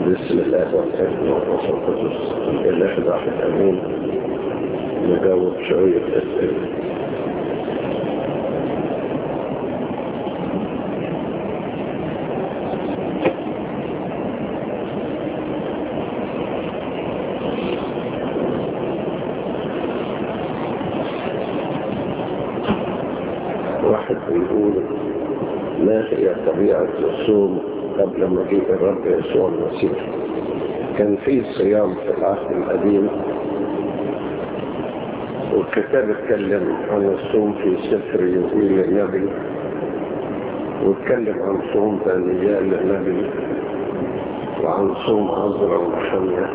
بسم الله والابن والروح القدس الاله الواحد امين نجاوب شويه اسئله واحد بيقول ما هي طبيعة الصوم قبل مجيء الرب يسوع المسيح كان في صيام في العهد القديم والكتاب اتكلم عن الصوم في سفر يوئيل النبي واتكلم عن صوم دانيال النبي وعن صوم عذرا وحمية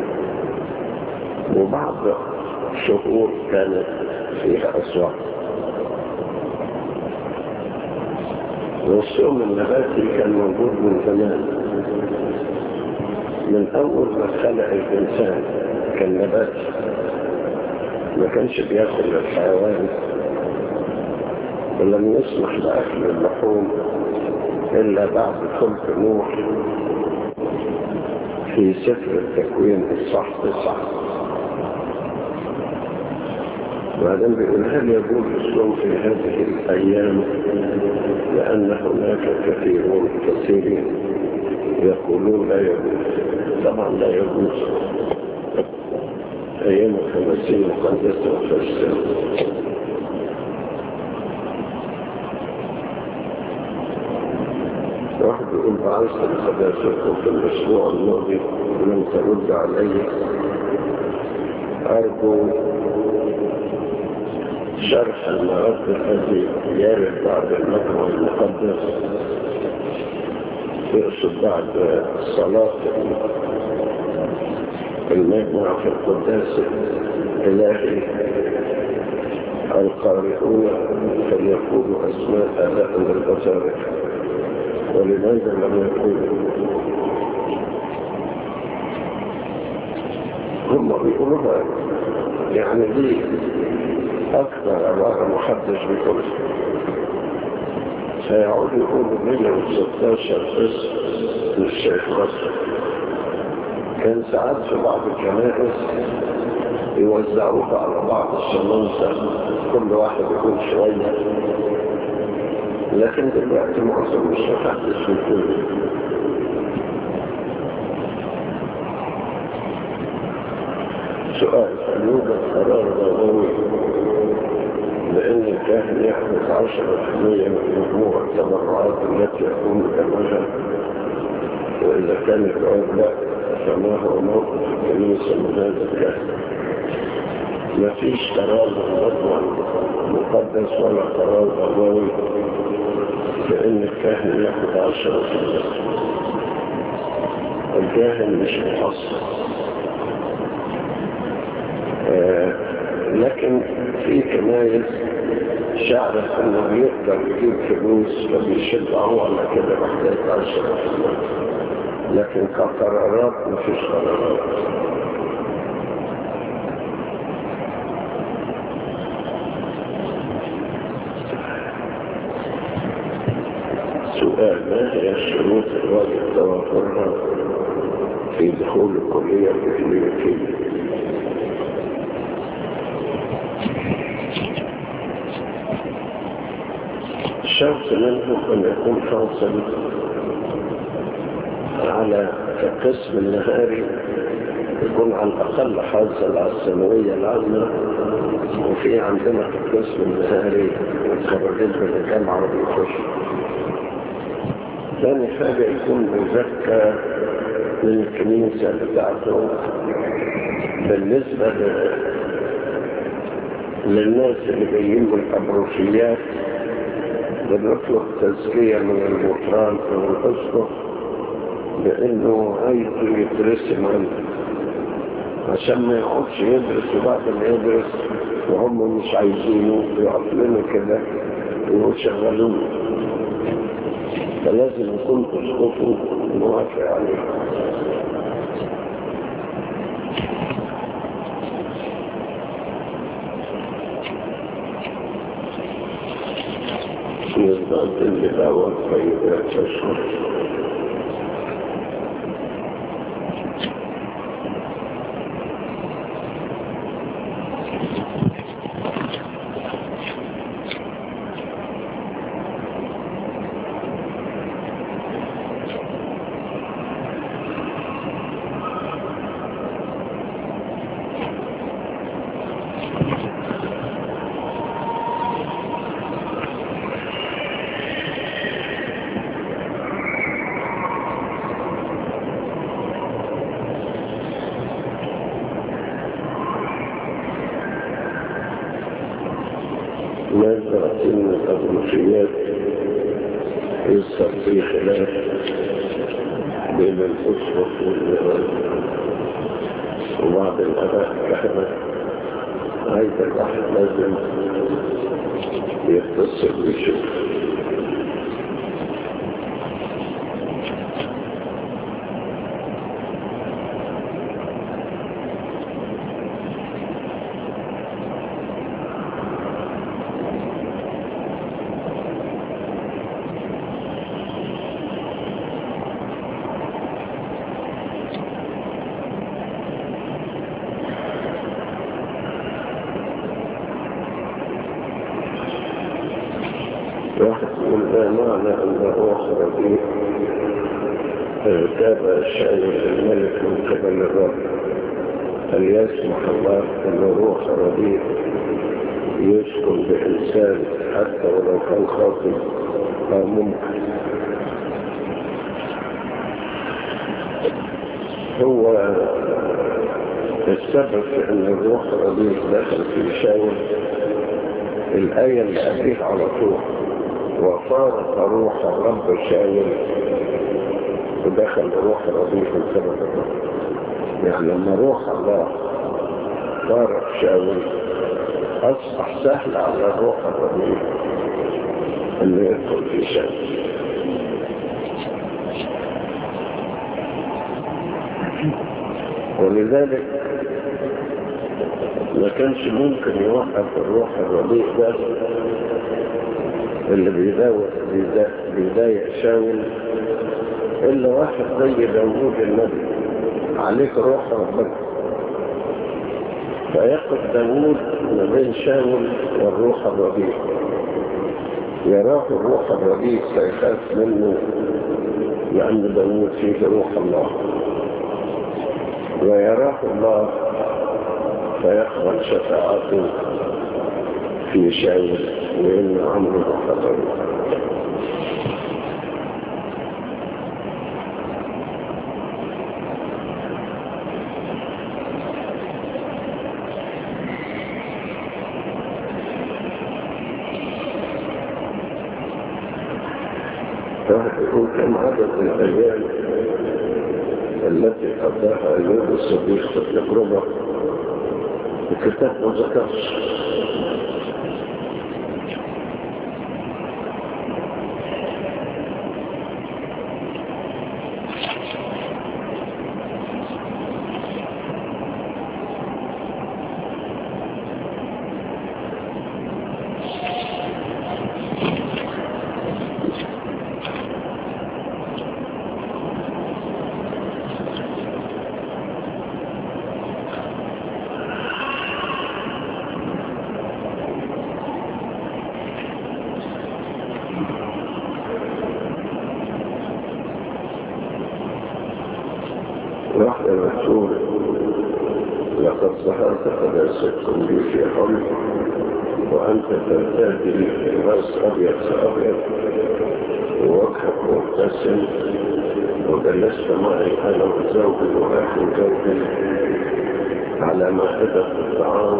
وبعض شهور كانت فيها أسواق والصوم النباتي كان موجود من زمان من أول ما خلق الإنسان كان نباتي ما كانش بياكل الحيوان ولم يسمح بأكل اللحوم إلا بعد خلق نوح في سفر التكوين الصح تسعة وبعدين بيقول هل يجوز الصوم في هذه الأيام لأن هناك كثيرون كثيرين يقولون لا يجوز طبعا لا يجوز أيام الخمسين مقدسة وفرسان واحد يقول بعثت القداسة في الأسبوع الماضي ولم ترد علي أرجو شرح المرض الذي يرد بعد المجمع المقدس يقصد بعد صلاة المجمع في القداس الإلهي القارئون فليقولوا أسماء آلاء للبصارة ولماذا لم يقولوا هم بيقولوها يعني دي أكثر عبارة محدش بيقول سيعود يقولوا 116 اسم للشيخ رسل كان ساعات في بعض الكنائس يوزعوها على بعض الشمامسة كل واحد يقول شوية لكن دلوقتي معظم مش محدش بيقول سؤال هل يوجد قرار ضروري لأن الكاهن يحدث عشرة في المية من مجموع التبرعات التي يقوم بجمعها وإذا كان الجواب لا فما هو موقف الكنيسة من هذا الكاهن ما فيش قرار مجموع مقدس ولا قرار ضروري لأن الكاهن ياخد عشرة في المية الكاهن مش محصل آه لكن في كنايس شعرت انه بيقدر يجيب فلوس فبيشد هو على كده محتاج عشرة لكن كقرارات مفيش قرارات سؤال ما هي الشروط الواجب توافرها في دخول الكلية الإكلينيكية الشرط منهم أن يكون حاصل على القسم النهاري يكون على الأقل حاصل على الثانوية العامة وفي عندنا في القسم النهاري متخرجين من الجامعة وبيخش ثاني حاجة يكون مزكى من الكنيسة بتاعته بالنسبة للناس اللي جايين من الأبروشيات بنطلب تزكية من المطران أو الأسقف بأنه عايز يترسم عنه عشان ما يقعدش يدرس وبعد ما يدرس وهم مش عايزينه يقف لنا كده ويشغلوه فلازم يكون أسقفه موافق عليه نظام اللي دعوة خيرات أشهر هناك دراسين من الأبروشيات يصير في خلاف بين الأسرة وبعض الأباء كهنة عايز الواحد لازم يتصل ويشوف واحد يقول ما معنى أن الروح رضيء تابع الشأن الملك من قبل الرب هل يسمح الله أن روح رضيء يسكن بإنسان حتى ولو كان خاطئ أو ممكن هو السبب في أن الروح رضيء دخل في شاول الآية اللي قبلها على طول وفارق روح الرب شاول ودخل روح رضيف بسبب الرب يعني لما روح الله فارق شاول أصبح سهل على الروح الرضيف انه يدخل في شاول ولذلك ما كانش ممكن يوقف الروح الرضيع ده اللي بيداوي بيضايق شاول الا واحد زي داوود النبي عليك روح ربنا فيقف داوود ما بين شاول والروح الرضيع يراه الروح الرضيع فيخاف منه لأن داوود فيه روح الله ويراه الله فيقبل شفاعته في شاول وإن عمره خطر يقول كم عدد الأيام التي قضاها أيوب الصديق في التجربة الكتاب ما ذكرش واحدة مكتوب لقد ظهرت قداستكم لي في حلم وأنت ترتدي راس أبيض فأبيض ووجهك مبتسم وجلست معي أنا وزوجي وأخي زوجي على مائدة الطعام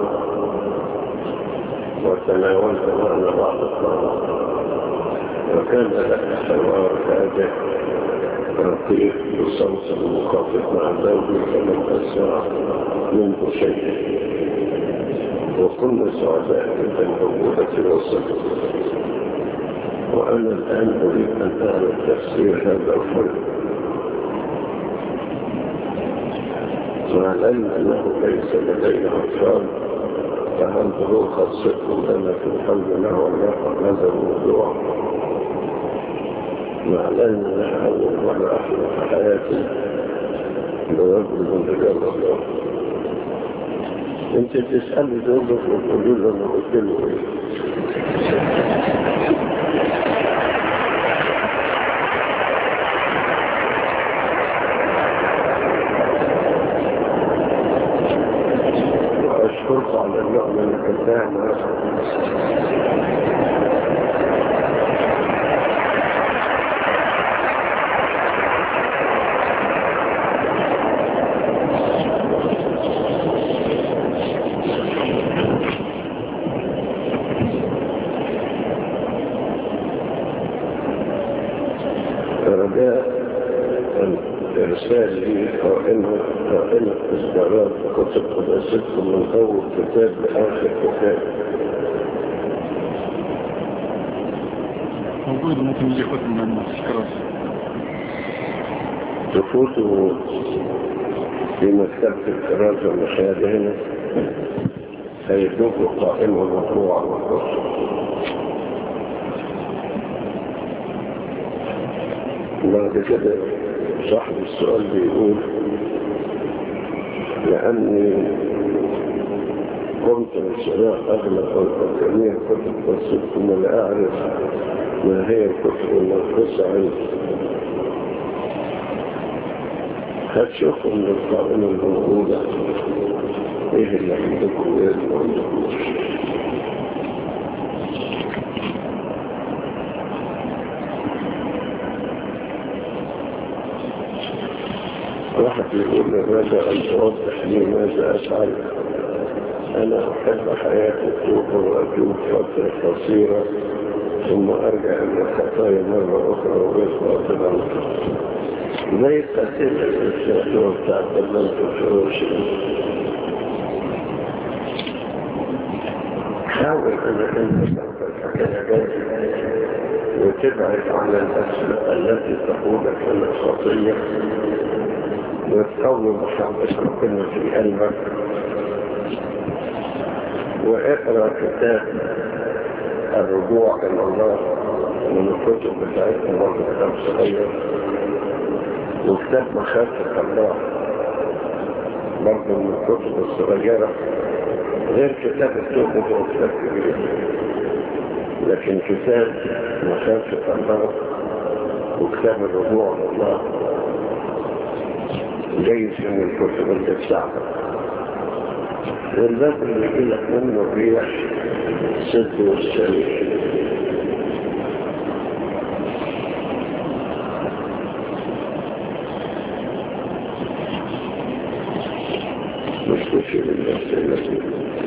وتناولت معنا بعض الطعام وكان لك حوار هادئ رقيق بصوت المخافت مع زوجي فلم أسمع منه شيء وكنا سعداء جدا بوجودتي وصفه وأنا الآن أريد أن أعرف تفسير هذا الفرق مع العلم أنه ليس لدينا أطفال فهل ظهور خاصتكم لنا في الحمد له والله هذا الموضوع مع العلم أنها أول مرة أحلى في حياتي برجل من رجال الله انت تسألني دولك وتقولوا له انا قلت له ايه واشكرك على النوع من الكتاب هذه قائمة قائمة إصدارات كتب قداستكم من أول كتاب لآخر كتاب موجود ممكن يجي كتب من الكراسة تفوتوا في مكتبة الكراسة المشاهدة هنا هيدوكوا قائمة مطبوعة والكتب بعد كده صاحب السؤال بيقول لأني قمت بشراء أغلب الجميع كتب بسيط ثم لا أعرف ما هي الكتب المنقصة عندي هتشوفوا من القائمة الموجودة ايه اللي عندكم وايه اللي عندكم واحد يقول لماذا أن توضح لي ماذا أفعل أنا أحب حياة التوبة وأتوب فترة قصيرة ثم أرجع إلى الخطايا مرة أخرى ويطلع في الأمر زي القصيدة الإسلامية بتاعت بلد الفروش حاول أن أنت تنفذ وتبعد عن الأسماء التي تقودك إلى الخطية وتقوي محبة ربنا في قلبك واقرا كتاب الرجوع الى الله من الكتب بتاعتنا برضه كتاب صغير وكتاب مخافة الله برضه من الكتب الصغيرة غير كتاب التوبة هو كتاب كبير لكن كتاب مخافة الله وكتاب الرجوع الى الله جيد من الكتب اللي بتاعتك والباب اللي يجيلك منه الريح سد والسرير مستشير الأسئلة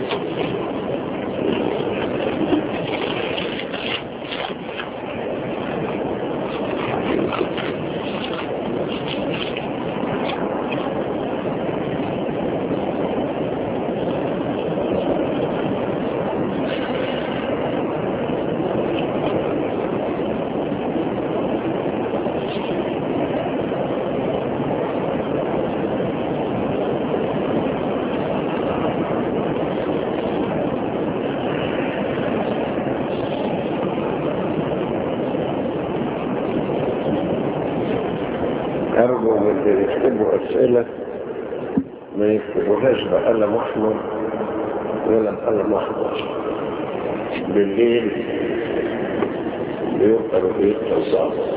أرجو من اللي يكتبوا أسئلة ما يكتبوهاش بقلم أحمر ولا بقلم أخضر بالليل بيبقى رؤيتها صعبة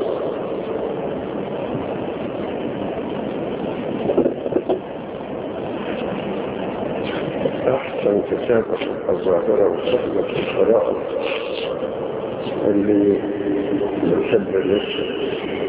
أحسن كتابة الظاهرة وصحبة القراءة اللي يحب الاسم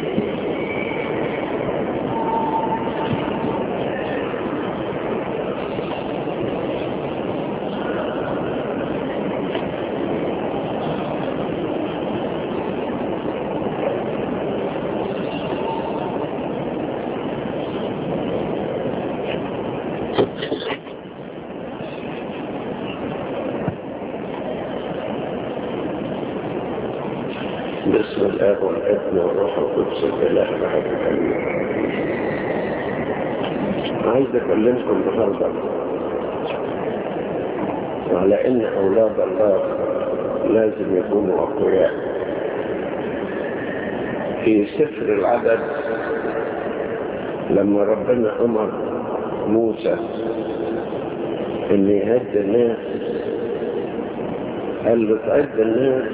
باسم الآب والابن والروح القدس الإله الأحد الكريم عايز أكلمكم النهارده على إن أولاد الله لازم يكونوا أقوياء في سفر العدد لما ربنا أمر موسى إن يهد الناس قال له تعد الناس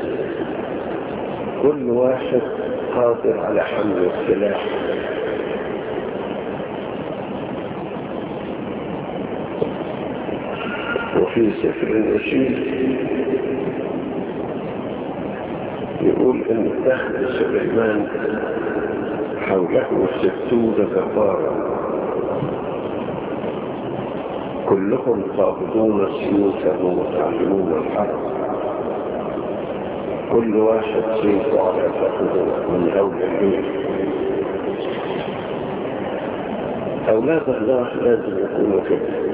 كل واحد قادر على حمل السلاح وفي سفر النشيد يقول ان دخل سليمان حوله ستون جبارا كلهم قابضون سيوفهم وتعلمون الحرب كل واحد سيف على فخذه من هول الليل أولاد الله لازم يكونوا كده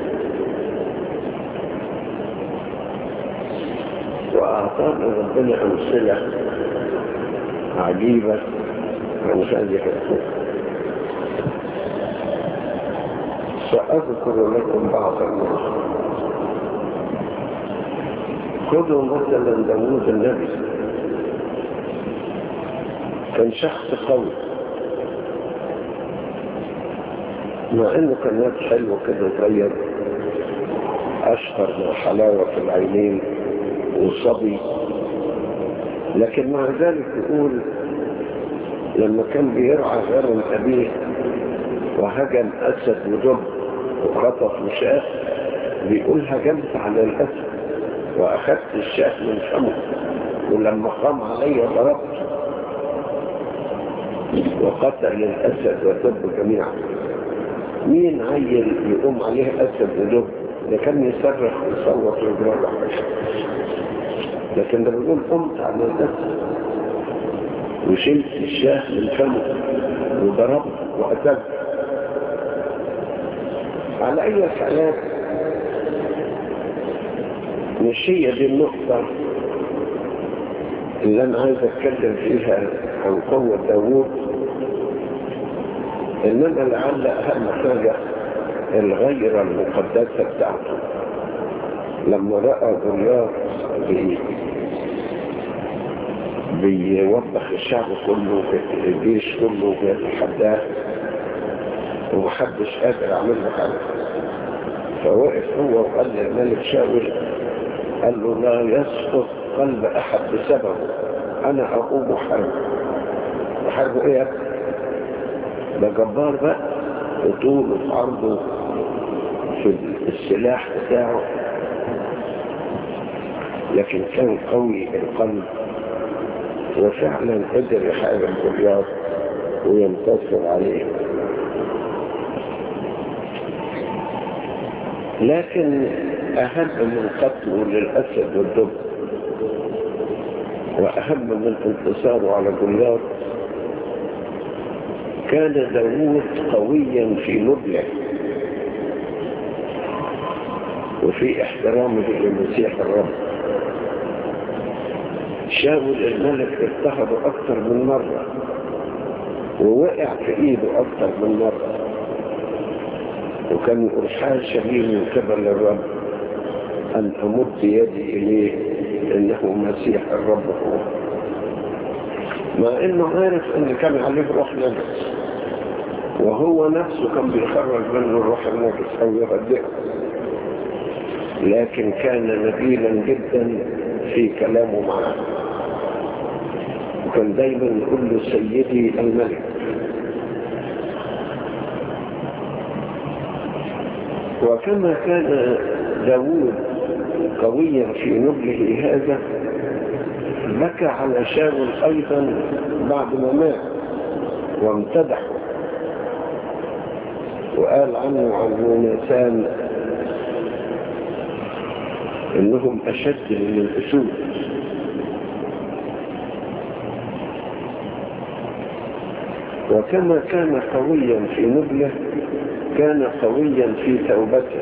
وأعطانا ربنا أمثلة عجيبة عن هذه الحقوق سأذكر لكم بعض الناس خذوا مثلا داوود النبي كان شخص قوي مع انه كان واد حلو كده صغير اشهر مع حلاوة العينين وصبي لكن مع ذلك يقول لما كان بيرعى غنم أبيه وهجم أسد ودب وخطف مشاة بيقول هجمت على الأسد وأخذت الشاه من فمه ولما قام علي ضربت وقتل الأسد والدب جميعا مين عيل يقوم عليه أسد ودب ده كان يصرخ ويصوت ويجرح لكن ده بيقول قمت على الأسد وشلت الشاه من فمه وضربت وقتلت على أي حالات مش هي دي النقطة اللي أنا عايز أتكلم فيها عن قوة داوود إنما لعل أهم حاجة الغيرة المقدسة بتاعته لما رأى جولياط بيوضح الشعب كله الجيش كله بيتحداه ومحدش قادر يعمل له حاجه فوقف هو وقال للملك شاول قال له لا يسقط قلب احد بسببه انا اقوم حرب وحرب ايه يا ده جبار بقى وطوله في عرضه في السلاح بتاعه لكن كان قوي القلب وفعلا قدر يحارب جولياط وينتصر عليه لكن أهم من قتله للأسد والدب وأهم من انتصاره على جولياط كان داوود قويا في نبله وفي احترامه لمسيح الرب شاول الملك اضطهده أكثر من مرة ووقع في إيده أكثر من مرة وكان إرحال شديد من قبل الرب أن أمد يدي إليه إنه مسيح الرب هو مع إنه عارف إن كان عليه روح نجس وهو نفسه كان بيخرج منه الروح النجس أو يغدئه لكن كان نبيلا جدا في كلامه معه وكان دايما يقول له سيدي الملك وكما كان داوود قويا في نبله هذا بكى على شاول ايضا بعد ما مات وامتدحه وقال عنه عن يونسان انهم اشد من الاسود وكما كان قويا في نبله كان قويا في توبته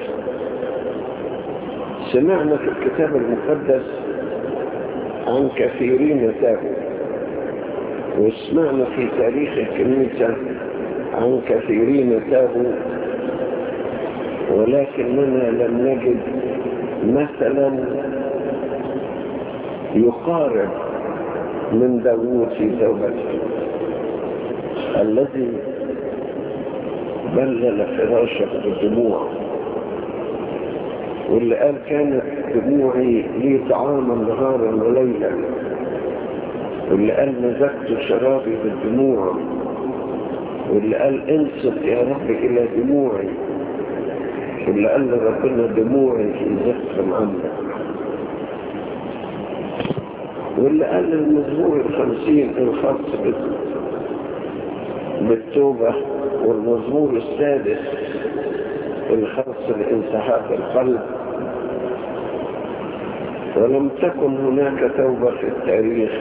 سمعنا في الكتاب المقدس عن كثيرين تابوا وسمعنا في تاريخ الكنيسة عن كثيرين تابوا ولكننا لم نجد مثلا يقارب من داوود في توبته الذي بلل فراشه بالدموع واللي قال كانت دموعي لي طعاما نهارا وليلا واللي قال مزجت شرابي بالدموع واللي قال انصت يا رب الى دموعي واللي قال لربنا دموعي في ذكر عنك واللي قال المزمور الخمسين الخاص بالتوبة والمزمور السادس الخاص بانسحاب القلب ولم تكن هناك توبة في التاريخ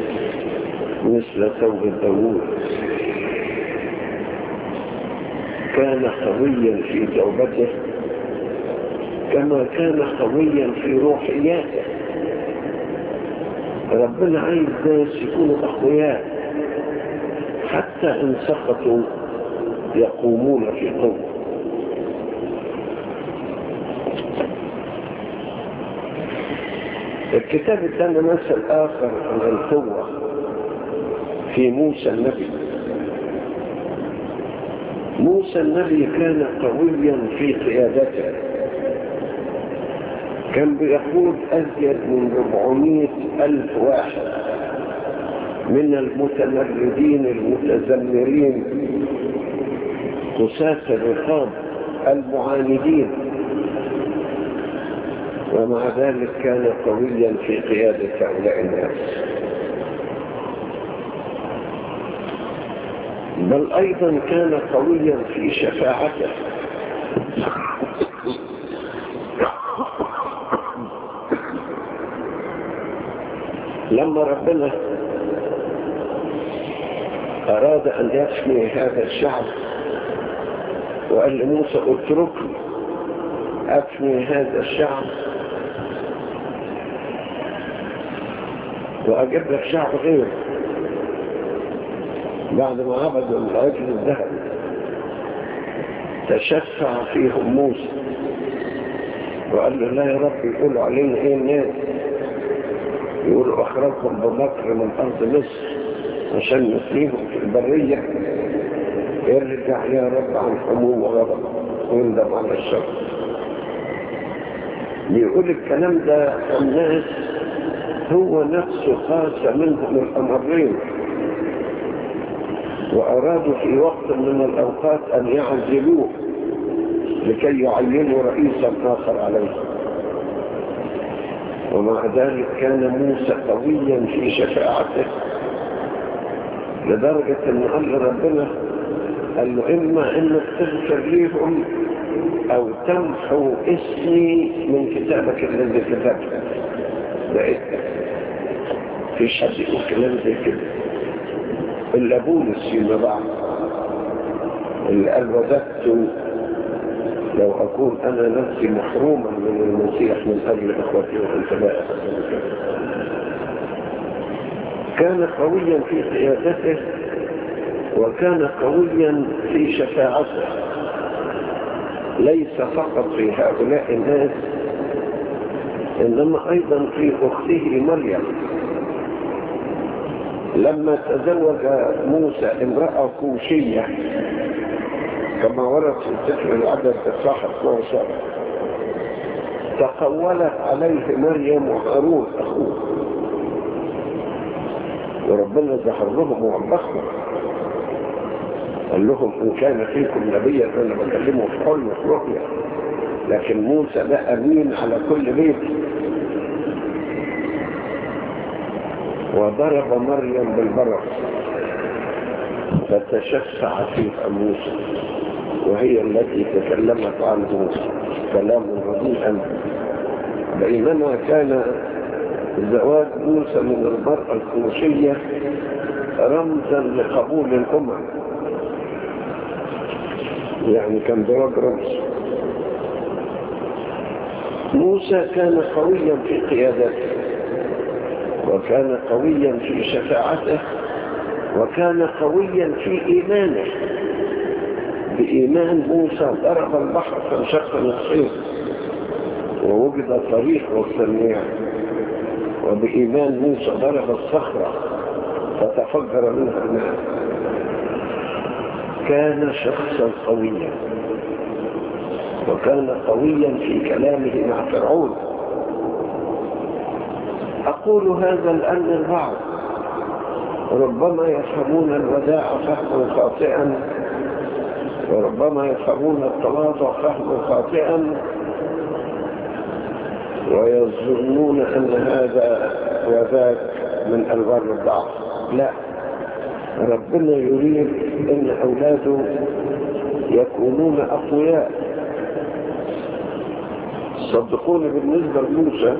مثل توبة داوود كان قويا في توبته كما كان قويا في روحياته ربنا عايز ناس يكونوا أقوياء حتى إن سقطوا يقومون في قوة الكتاب ادانا مثل آخر عن القوة في موسى النبي موسى النبي كان قويا في قيادته كان بيقود أزيد من 400 ألف واحد من المتمردين المتذمرين قساة الرقاب المعاندين ومع ذلك كان قويا في قيادة هؤلاء الناس بل أيضا كان قويا في شفاعته لما ربنا أراد أن يفني هذا الشعب وقال لموسى اتركني أفني هذا الشعب وأجيب لك شعب غيره بعد ما عبدوا العجل الذهب تشفع فيهم موسى وقال له لا يا رب يقولوا علينا ايه الناس يقولوا اخرجهم بمكر من ارض مصر عشان نسليهم في البرية ارجع يا رب عن حموم وغضب ويندم على الشر بيقول الكلام ده الناس هو نفسه قاس منهم الأمرين وأرادوا في وقت من الأوقات أن يعزلوه لكي يعينوا رئيسا آخر عليه ومع ذلك كان موسى قويا في شفاعته لدرجة أن قال ربنا قال له إما أنك تغفر ليهم أو تمحو اسمي من كتابك الذي كتبته بقيت فيش حد يقول كلام زي كده إلا بولس فيما بعد اللي قال وددت لو أكون أنا نفسي محروما من المسيح من أجل إخوتي وانتباهي كان قويا في قيادته وكان قويا في شفاعته ليس فقط في هؤلاء الناس إنما أيضا في أخته مريم لما تزوج موسى امرأة كوشية كما ورد في سفر العدد الصح 12 تقولت عليه مريم وهارون أخوه وربنا ظهر لهم ووبخهم قال لهم إن كان فيكم نبيا فأنا بكلمه في حلم في رؤيا لكن موسى ده أمين على كل بيت وضرب مريم بالبرص فتشفع فيها موسى وهي التي تكلمت عنه كلام رديئا بينما كان زواج موسى من المرأة الكوشية رمزا لقبول الأمم يعني كان زواج رمز موسى كان قويا في قيادته وكان قويا في شفاعته وكان قويا في إيمانه بإيمان موسى ضرب البحر فانشق نصفين ووجد طريق والسميع وبإيمان موسى ضرب الصخرة فتفجر منها الماء كان شخصا قويا وكان قويا في كلامه مع فرعون أقول هذا لأن البعض ربما يفهمون الوداع فهما خاطئا وربما يفهمون التواضع فهما خاطئا ويظنون أن هذا وذاك من ألوان الضعف لا ربنا يريد أن أولاده يكونون أقوياء صدقوني بالنسبة لموسى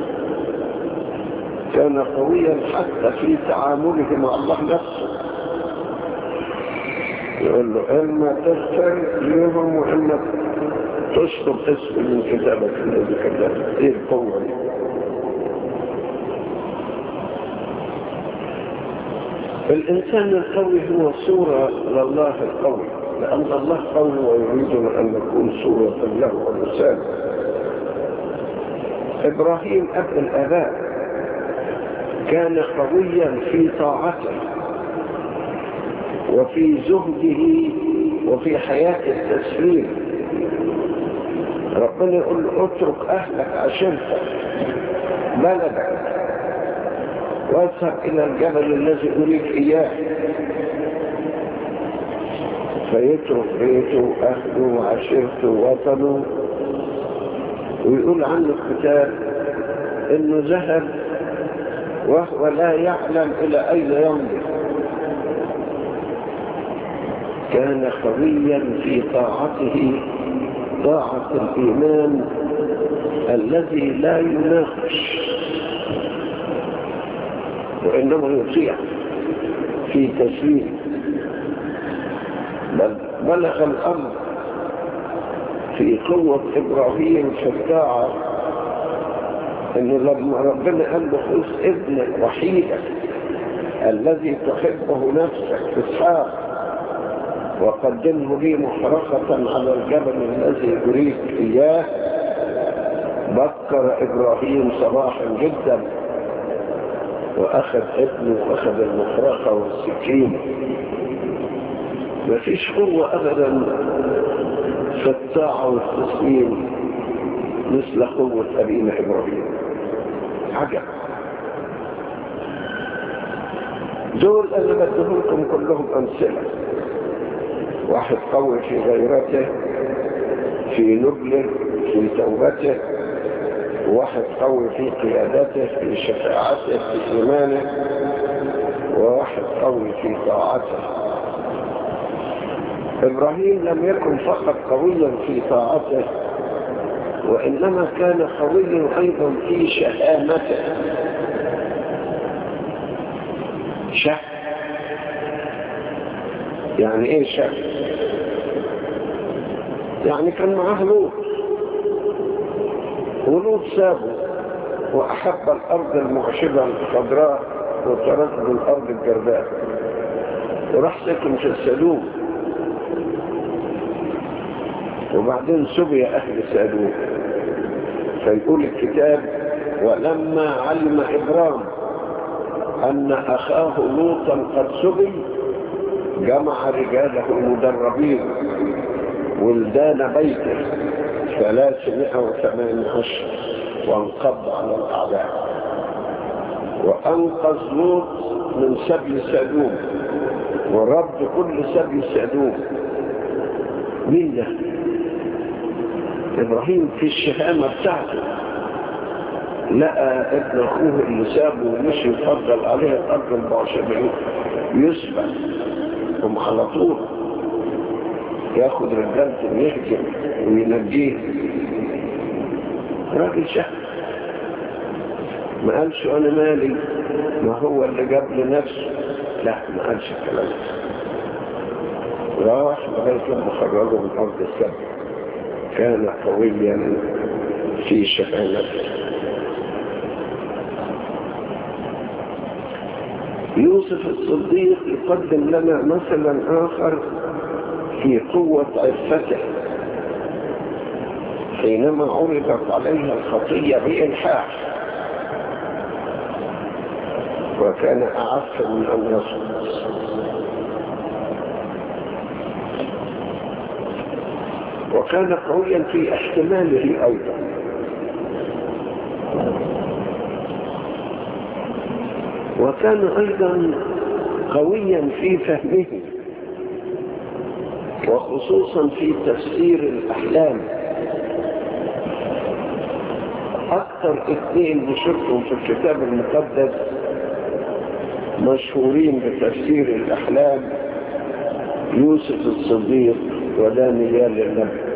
كان قويا حتى في تعامله مع الله نفسه يقول له إما تغفر لهم وإما تشطب اسم من كتابك الذي كتبت إيه القوة دي الإنسان القوي هو صورة لله القوي لأن الله قوي ويريدنا أن نكون صورة له ورسالة إبراهيم أب الآباء كان قويا في طاعته وفي زهده وفي حياة التسليم ربنا يقول له اترك أهلك عشرتك بلدك واذهب إلى الجبل الذي أريد إياه فيترك بيته أهله وعشيرته وطنه ويقول عنه الكتاب إنه ذهب وهو لا يعلم إلى أين يمضي كان قويا في طاعته طاعة الإيمان الذي لا يناقش وإنما يطيع في تسليم بل بلغ الأمر في قوة إبراهيم في الطاعة إنه لما ربنا قال له خذ ابنك وحيدك الذي تحبه نفسك إسحاق وقدمه لي محرقة على الجبل الذي أريد إياه بكر إبراهيم صباحا جدا وأخذ ابنه وأخذ المحرقة والسكين مفيش قوة أبدا في الطاعة والتسليم مثل قوة أبينا إبراهيم عجب دول أنا بدهم لكم كلهم أمثلة واحد قوي في غيرته في نبله في توبته واحد قوي في قيادته في شفاعته في إيمانه وواحد قوي في طاعته إبراهيم لم يكن فقط قويا في طاعته وإنما كان قويا أيضا في شهامته شه يعني ايه شه يعني كان معاه لوط ولوط سابه وأحب الأرض المعشبة الخضراء وتركه الأرض الجرداء وراح سكن في السلوم وبعدين سبي أهل سادوم فيقول الكتاب ولما علم إبرام أن أخاه لوطا قد سبي جمع رجاله المدربين ولدان بيته ثلاثمائة وثمانية عشر وانقض على الأعداء وأنقذ لوط من سبي سادوم ورد كل سبي سادوم مين ده؟ إبراهيم في الشهامة بتاعته لقى ابن أخوه اللي سابه ومشي يفضل عليه الأرض البعشبين يسبع هم على طول ياخد رجالته ويهجم وينجيه راجل شهم ما قالش انا مالي ما هو اللي جاب لنفسه لا ما قالش الكلام راح لغايه لما خرجه من ارض السبت كان قويا في شهامته يوسف الصديق يقدم لنا مثلا آخر في قوة عفته حينما عرضت عليها الخطية بإلحاح وكان أعف من أن يصمت وكان قويا في احتماله أيضا وكان أيضا قويا في فهمه وخصوصا في تفسير الأحلام أكثر اثنين نشرتهم في الكتاب المقدس مشهورين بتفسير الأحلام يوسف الصديق ودانيال النبي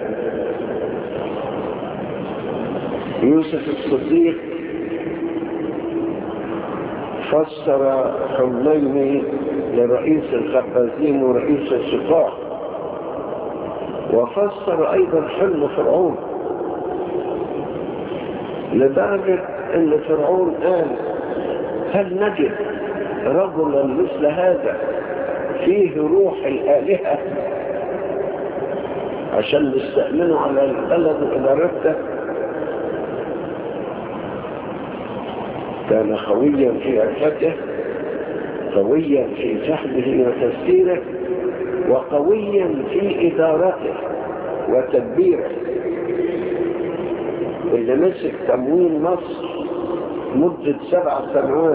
يوسف الصديق فسر حلمين لرئيس الخبازين ورئيس السفاح وفسر أيضا حلم فرعون لدرجة أن فرعون قال هل نجد رجلا مثل هذا فيه روح الآلهة عشان نستأمنه على البلد وإدارته كان خويا في عفته قويا في فهمه وتفسيره وقويا في إدارته وتدبيره اللي مسك تموين مصر مدة سبع سنوات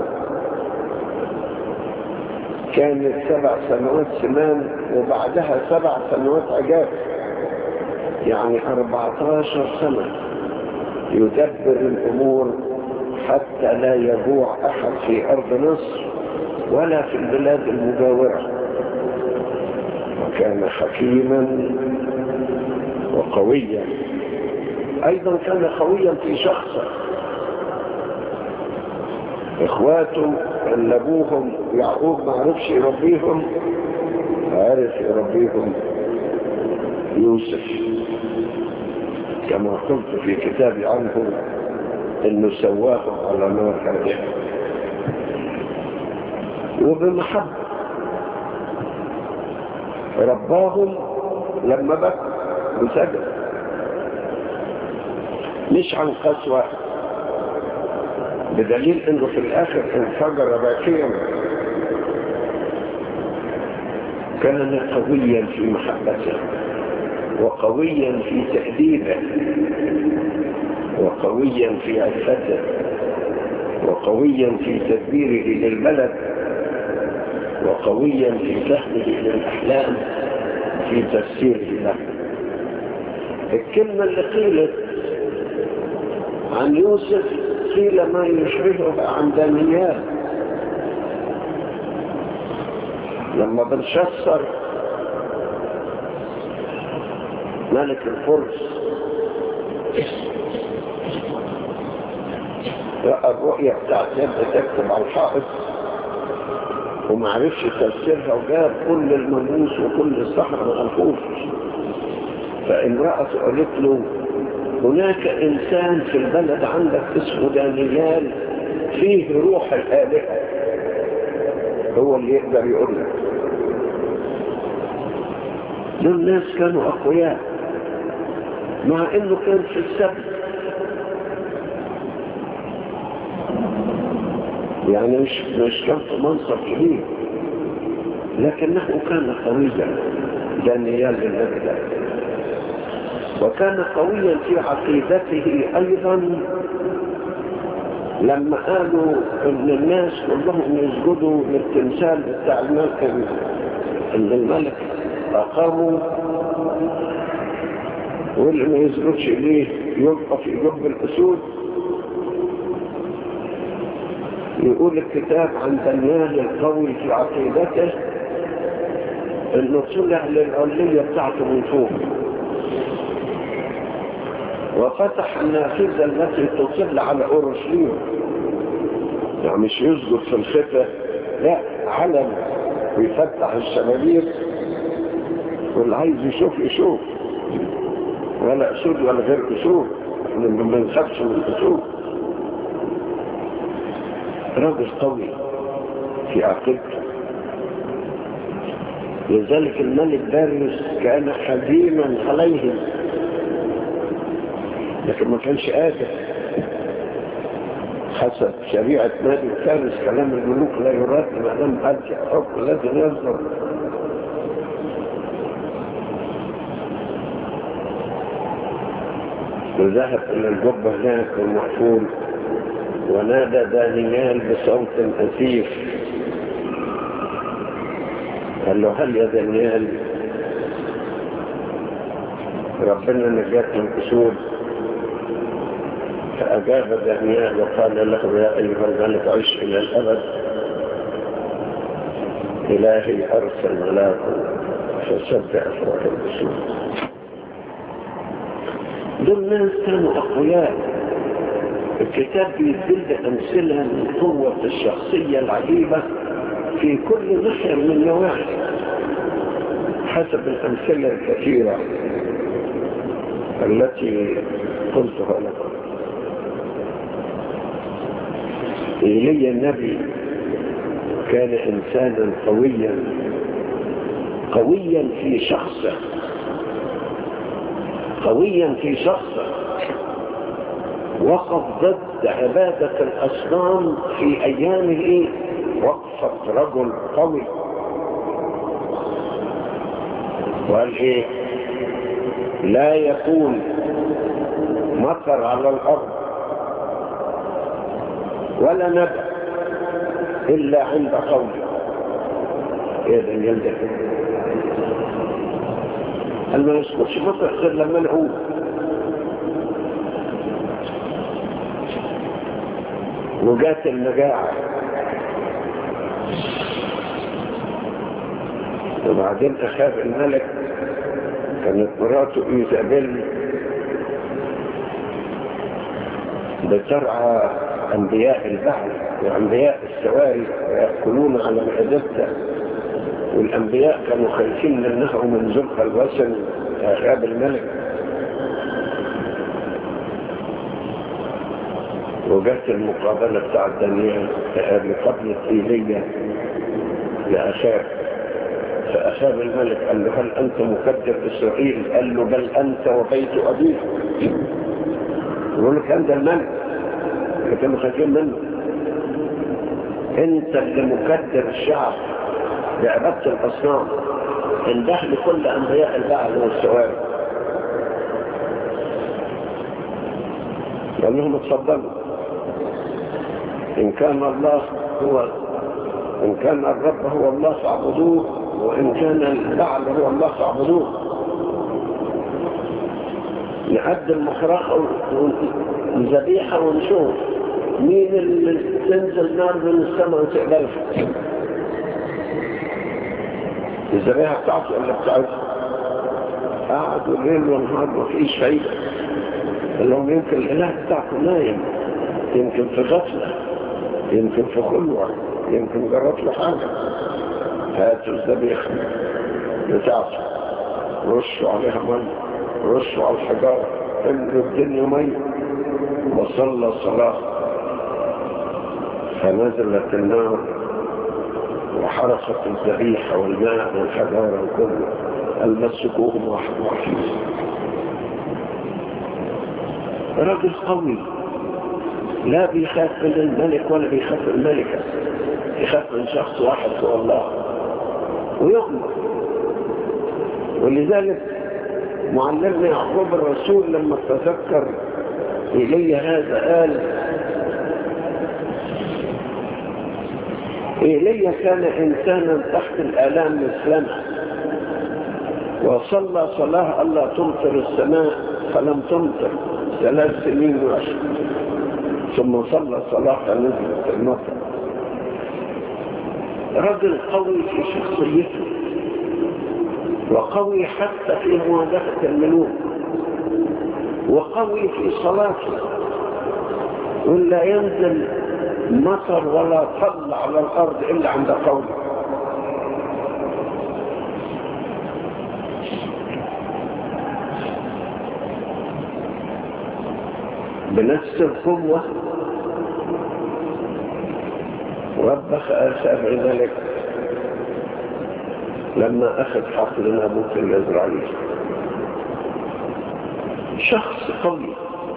كانت سبع سنوات سمان وبعدها سبع سنوات عجاب يعني 14 سنة يدبر الأمور حتى لا يجوع أحد في أرض مصر ولا في البلاد المجاورة وكان حكيما وقويا أيضا كان قويا في شخصه إخواته اللي أبوهم يعقوب ما عرفش يربيهم عرف يربيهم يوسف كما قلت في كتابي عنه انه سواهم على نار هادئه وبمحبه رباهم لما بكوا وسجد مش عن قسوة بدليل انه في الاخر انفجر باكيا كان قويا في محبته وقويا في تأديبه وقويا في عفته وقويا في تدبيره للبلد وقويا في فهمه للأحلام في تفسيره له الكلمة اللي قيلت عن يوسف قيل ما يشبهها عن دانيال لما بنشصر ملك الفرس رأى الرؤية بتاعت يد تكتب على الحائط وما عرفش تفسيرها وجاب كل المنبوس وكل الصحراء والخوف فامرأته قالت له هناك إنسان في البلد عندك اسمه دانيال فيه روح الآلهة هو اللي يقدر يقول لك دول ناس كانوا أقوياء مع إنه كان في السبت يعني مش مش كان في منصب كبير لكنه كان قويا دانيال للنبي وكان قويا في عقيدته ايضا لما قالوا ان الناس كلهم يسجدوا للتمثال بتاع الملك اللي الملك اقاموا واللي ما يسجدش اليه يلقى في جب الاسود يقول الكتاب عن دانيال القوي في عقيدته انه طلع للعلية بتاعته من فوق وفتح النافذة التي تطل على اورشليم يعني مش يسجد في الخفة لا علم ويفتح الشبابيك واللي عايز يشوف يشوف ولا اسود ولا غير اسود ما نخافش من الاسود راجل قوي في عقيدته لذلك الملك داريوس كان حزينا عليهم لكن ما كانش قادر حسب شريعة مالك فارس كلام الملوك لا يراد ما دام أرجع حكم لازم يصدر وذهب إلى الجبة هناك المحفول ونادى دانيال بصوت أسيف قال له هل يا دانيال ربنا نجاك من أسود فأجاب دانيال وقال له يا أيها الملك عش إلى الأبد إلهي أرسل ملاكه فسد أفراد الأسود دول ناس كانوا أقوياء الكتاب بيدل أمثلة من قوة الشخصية العجيبة في كل ناحية من النواحي حسب الأمثلة الكثيرة التي قلتها لكم إيليا النبي كان إنسانا قويا قويا في شخصه قويا في شخصه وقف ضد عبادة الأصنام في أيامه وقفة رجل قوي وقال إيه لا يكون مطر على الأرض ولا نبأ إلا عند قولي إيه ده يلدك قال ما يسقطش مطر غير لما نعود وجات المجاعة وبعدين أخاف الملك كانت مراته إيزابيل بترعى أنبياء البحر وأنبياء السواري ويأكلون على معدتها والأنبياء كانوا خايفين منها ومن زلها الوثن غاب الملك وجات المقابلة بتاع دانيال لقبلة إيليا لأخاب فأخاب الملك قال له هل أنت مكدر إسرائيل قال له بل أنت وبيت أبيك يقول لك أنت الملك كانوا خايفين منه أنت اللي مكدر الشعب بعبادة الأصنام انده لكل أنبياء البعل والسواري قال لهم اتفضلوا إن كان الله هو إن كان الرب هو الله فاعبدوه وإن كان البعل هو الله فاعبدوه نقدم محرقة وذبيحة ونشوف مين اللي تنزل نار من السماء وتقبلها الذبيحة بتاعته ولا بتاعته قعدوا الليل والنهار ما فيش فايدة قال لهم يمكن الإله بتاعكم نايم يمكن في غفلة يمكن في خلوة يمكن جرت له حاجة هاتوا الذبيحة بتاعته رشوا عليها مية رشوا على الحجارة املوا الدنيا مية وصلى صلاة فنزلت النار وحرقت الذبيحة والماء والحجارة وكله المسكوهم واحد واحد رجل قوي لا بيخاف من الملك ولا بيخاف من الملكة يخاف من شخص واحد هو الله ويؤمن ولذلك معلمنا يعقوب الرسول لما تذكر إلي هذا قال إيليا كان إنسانا تحت الآلام مثلنا وصلى صلاة ألا تمطر السماء فلم تمطر ثلاث سنين وعشر ثم صلى صلاة نزلت المطر رجل قوي في شخصيته وقوي حتى في مواجهة الملوك وقوي في صلاته ولا ينزل مطر ولا طل على الأرض إلا عند قوله بنفس القوة وبخ آسف ذلك لما أخذ حقل نابوت الإزرائيلي شخص قوي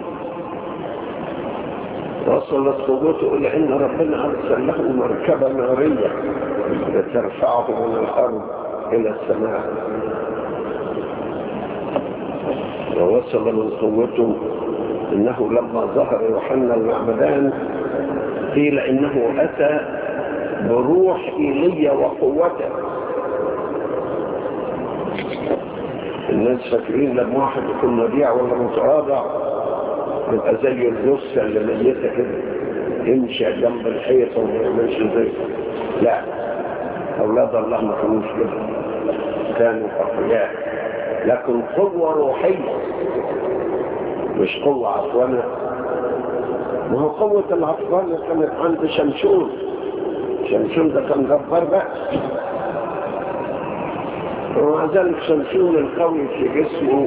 وصلت قوته إلى أن ربنا أرسل له مركبة نارية لترفعه من الأرض إلى السماء ووصل من قوته إنه لما ظهر يوحنا المعمدان قيل إنه أتى بروح إيليا وقوته الناس فاكرين لما واحد يكون مبيع ولا متواضع يبقى زي الجثة اللي ميتة كده يمشي جنب الحيطة وما يعملش زي لا أولاد الله ما كانوش كده كانوا أقوياء لكن قوة روحية مش قوة عفوانة ما هو قوة العفوانة كانت عند شمشون شمشون ده كان جبار بقى ومع ذلك شمشون القوي في جسمه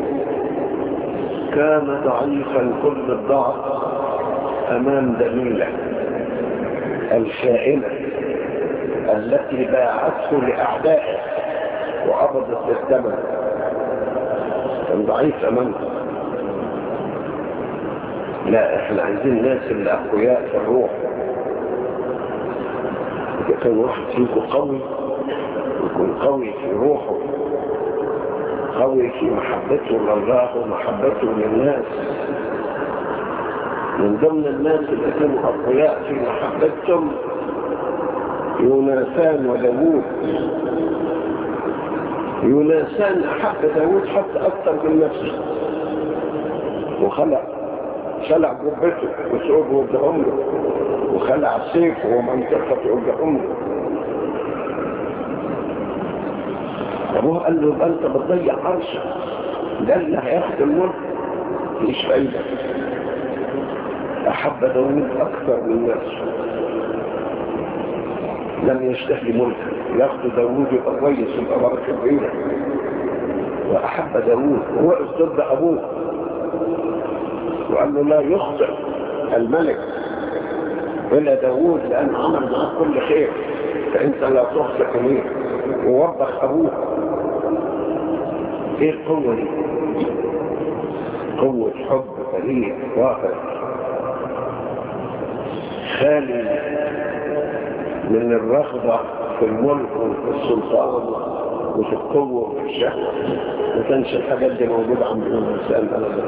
كان ضعيفا كل الضعف امام دليله الخائنه التي باعته لاعدائه وقبضت بالثمن كان ضعيف امامها لا احنا عايزين ناس اللي اقوياء في الروح اذا كان واحد فيكم قوي يكون قوي في روحه قوي في محبته لله ومحبته للناس من ضمن الناس اللي كانوا اقوياء في محبتهم يوناثان وداوود يوناثان احب داوود حتى اكثر من نفسه وخلق خلع جبته وثوبه وادهم له وخلع سيفه ومنطقته وادهم له ابوه قال له يبقى انت بتضيع عرشك ده اللي هياخد الملك مش فايده احب داوود اكثر من نفسه لم يشتهي ملكا ياخد داوود يبقى كويس يبقى بركه بعيده واحب داوود ووقف ضد ابوه وقال له لا يخطئ الملك إلا داوود لأن عمل معك كل خير فأنت لا تخطئ إليه ووبخ أبوه إيه القوة دي؟ قوة حب فريد واحد خالي من الرغبة في الملك وفي السلطان وفي القوة وفي الشهوة ما كانش الحاجات دي موجودة عند الإنسان أبدا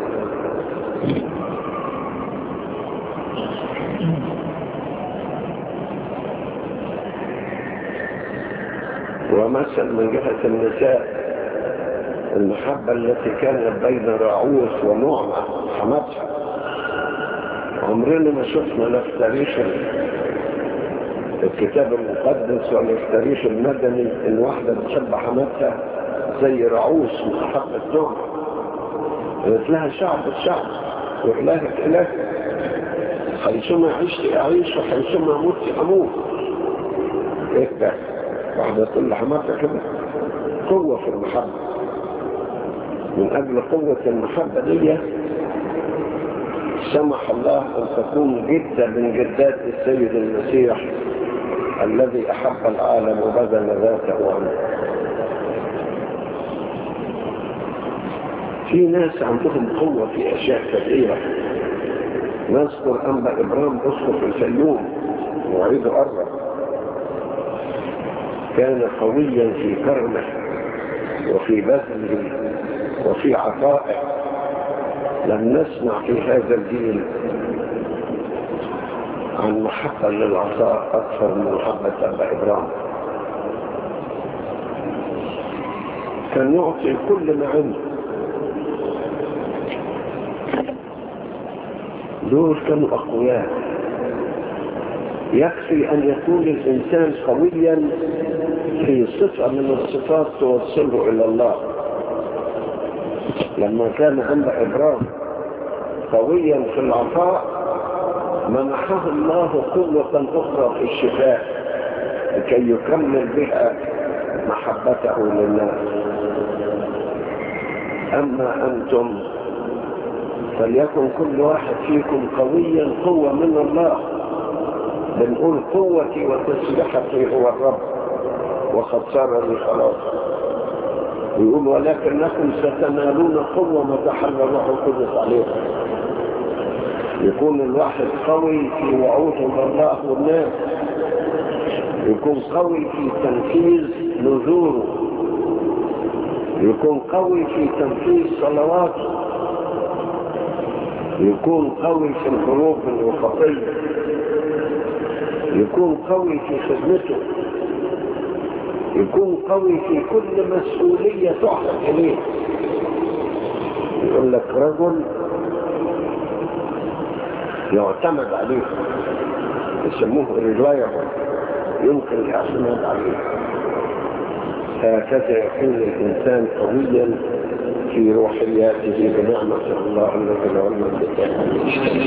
ومثل من جهة النساء المحبة التي كانت بين راعوث ونعمة حماتها عمرنا ما شفنا لا في تاريخ الكتاب المقدس ولا في تاريخ المدني ان واحدة بتحب حماتها زي راعوث محبة نعمة قالت لها شعب الشعب وإلهك إله حيثما عشت أعيش وحيثما مت أموت إيه ده واحدة تقول لحماتها كده قوة في المحبة من أجل قوة المحبة دي سمح الله أن تكون جدة من جدات السيد المسيح الذي أحب العالم وبذل ذاته عنه في ناس عندهم قوة في أشياء كثيرة نذكر أنبا إبرام أسقف الفيوم وعيد قرب كان قويا في كرمه وفي بذله وفي عطائه لم نسمع في هذا الدين عن محبة للعطاء أكثر من محبة أبا إبرام كان يعطي كل ما عنده دول كانوا أقوياء يكفي أن يكون الإنسان قويا في صفة من الصفات توصله إلى الله لما كان عند إبراهيم قويا في العطاء منحه الله قوة أخرى في الشفاء لكي يكمل بها محبته للناس أما أنتم فليكن كل واحد فيكم قويا قوة من الله بنقول قوتي وتسبحتي هو الرب وقد صار لي خلاص يقول ولكنكم ستنالون قوة ما تحل الروح القدس عليكم يكون الواحد قوي في وعوده الله والناس يكون قوي في تنفيذ نذوره يكون قوي في تنفيذ صلواته يكون قوي في الحروب الوسطية يكون قوي في خدمته يكون قوي في كل مسؤولية تحصل إليه يقول لك رجل يعتمد عليه يسموه ريلايبل يمكن الاعتماد عليه هكذا يكون الإنسان قويا في روحياته بنعمة الله الذي لا